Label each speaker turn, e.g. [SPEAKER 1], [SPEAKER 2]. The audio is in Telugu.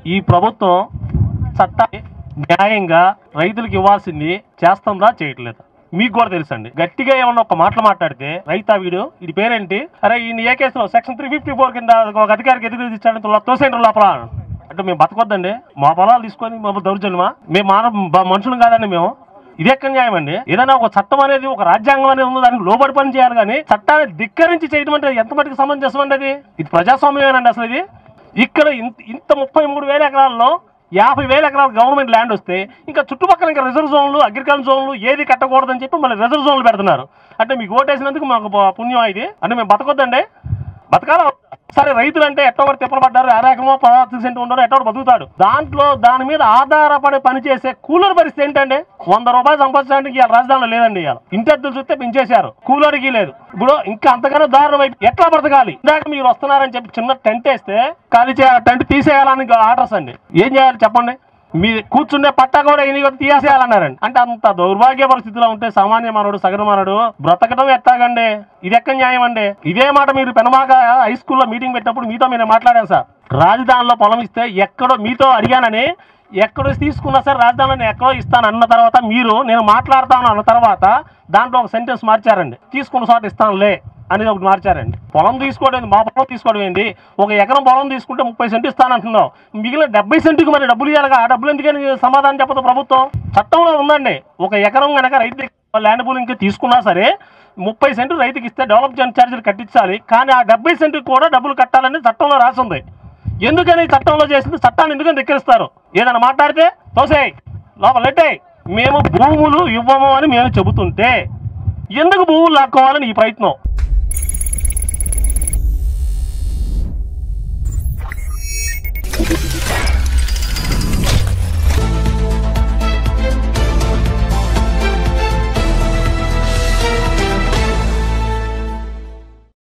[SPEAKER 1] ఈ ప్రభుత్వం చట్టాన్ని న్యాయంగా రైతులకు ఇవ్వాల్సింది చేస్తుందా చేయట్లేదు మీకు కూడా తెలుసండి గట్టిగా ఏమన్నా ఒక మాటలు మాట్లాడితే రైతా వీడు ఇది పేరేంటి అరే ఈ ఏ కేసులో సెక్షన్ త్రీ ఫిఫ్టీ ఫోర్ కింద ఒక అధికారికి ఎదురు ఇచ్చాడు తోసేంటర్ లోపల అంటే మేము బతకొద్దండి మా పొలాలు తీసుకొని మా దౌర్జన్యమా మేము మానవ బ- మనుషులు కాదండి మేము ఇది ఎక్కడ న్యాయం అండి ఏదైనా ఒక చట్టం అనేది ఒక రాజ్యాంగం అనేది ఉందో దానికి లోబడి పని చేయాలి కానీ చట్టాన్ని ధిక్కరించి చేయడం అంటే ఎంత మటుకు సమంజసం అండి అది ఇది ప్రజాస్వామ్యమేనండి అసలు ఇది ఇక్కడ ఇంత ఇంత ముప్పై మూడు వేల ఎకరాల్లో యాభై వేల ఎకరాల గవర్నమెంట్ ల్యాండ్ వస్తే ఇంకా చుట్టుపక్కల ఇంకా రిజర్వ్ జోన్లు అగ్రికల్చర్ జోన్లు ఏది కట్టకూడదని చెప్పి మళ్ళీ రిజర్వ్ జోన్లు పెడుతున్నారు అంటే మీకు ఓటేసినందుకు మాకు ప- పుణ్యం ఇది అంటే మేము బతకొద్దండి బతకాల సరే రైతులు అంటే ఎట్టో ఒకటి తిప్పలు పడ్డారు అరేకమో పదార్థ సెంటర్ ఉండరు ఎట్టో ఒకటి బతుకుతాడు దాంట్లో దాని మీద ఆధారపడి పనిచేసే కూలర్ పరిస్థితి ఏంటండి వంద రూపాయలు సంపాదించడానికి ఇవాళ రాజధానిలో లేదండి ఇవాళ ఇంటెద్దులు చూస్తే పెంచేశారు కూలర్కి లేదు ఇప్పుడు ఇంకా అంతకన్నా దారుణం అయిపోయి ఎట్లా బ్రతకాలి ఇందాక మీరు వస్తున్నారని చెప్పి చిన్న టెంట్ వేస్తే ఖాళీ చేయాలి టెంట్ తీసేయాలని ఆర్డర్స్ అండి ఏం చేయాలి చెప్పండి మీ కూర్చుండే పట్టా కూడా ఎన్ని తీసేయాలన్నారండి అంటే అంత దౌర్భాగ్య పరిస్థితిలో ఉంటే సామాన్య మానవుడు సగటు మానవుడు బ్రతకడం ఎట్టాగండి ఇది ఎక్క న్యాయం అండి ఇదే మాట మీరు పెనమాక హై స్కూల్లో మీటింగ్ పెట్టినప్పుడు మీతో నేను మాట్లాడాను సార్ రాజధానిలో పొలం ఇస్తే ఎక్కడో మీతో అడిగానని ఎక్కడో తీసుకున్నా సార్ రాజధానిలో నేను ఎక్కడో ఇస్తాను అన్న తర్వాత మీరు నేను మాట్లాడతాను అన్న తర్వాత దాంట్లో ఒక సెంటెన్స్ మార్చారండి తీసుకున్న చోట ఇస్తానులే అనేది ఒకటి మార్చారండి పొలం తీసుకోవడం ఏంది? మా పొలం తీసుకోవడం ఏంటి ఒక ఎకరం పొలం తీసుకుంటే ముప్పై సెంటు ఇస్తానంటున్నావు మిగిలిన డెబ్బై సెంటుకి మరి డబ్బులు ఇవ్వాలిగా ఆ డబ్బులు ఎందుకని సమాధానం చెప్పదు ప్రభుత్వం చట్టంలో ఉందండి ఒక ఎకరం కనుక రైతు దగ్గర ల్యాండ్ పూలింగ్ తీసుకున్నా సరే ముప్పై సెంటు రైతుకి ఇస్తే డెవలప్మెంట్ ఛార్జీలు కట్టించాలి కానీ ఆ డెబ్బై సెంటుకి కూడా డబ్బులు కట్టాలని చట్టంలో రాసి ఉంది ఎందుకని చట్టంలో చేసింది చట్టాన్ని ఎందుకని ధిక్కరిస్తారు ఏదైనా మాట్లాడితే తోసేయ్ లోపల లెట్టేయ్ మేము భూములు ఇవ్వము అని మేము చెబుతుంటే ఎందుకు భూములు లాక్కోవాలని ఈ ప్రయత్నం